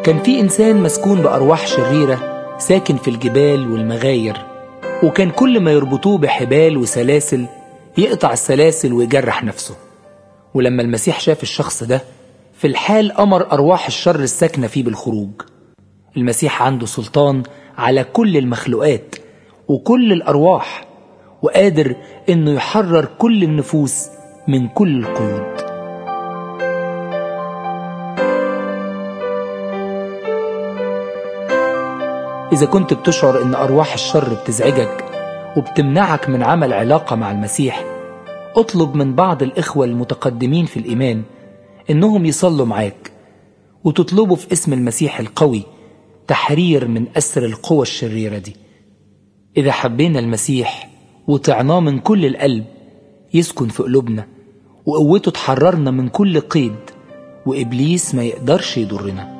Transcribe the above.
كان في إنسان مسكون بأرواح شريرة ساكن في الجبال والمغاير وكان كل ما يربطوه بحبال وسلاسل يقطع السلاسل ويجرح نفسه ولما المسيح شاف الشخص ده في الحال أمر أرواح الشر الساكنة فيه بالخروج المسيح عنده سلطان على كل المخلوقات وكل الأرواح وقادر إنه يحرر كل النفوس من كل القيود إذا كنت بتشعر إن أرواح الشر بتزعجك وبتمنعك من عمل علاقة مع المسيح اطلب من بعض الإخوة المتقدمين في الإيمان إنهم يصلوا معاك وتطلبوا في اسم المسيح القوي تحرير من أسر القوى الشريرة دي إذا حبينا المسيح وطعناه من كل القلب يسكن في قلوبنا وقوته تحررنا من كل قيد وإبليس ما يقدرش يضرنا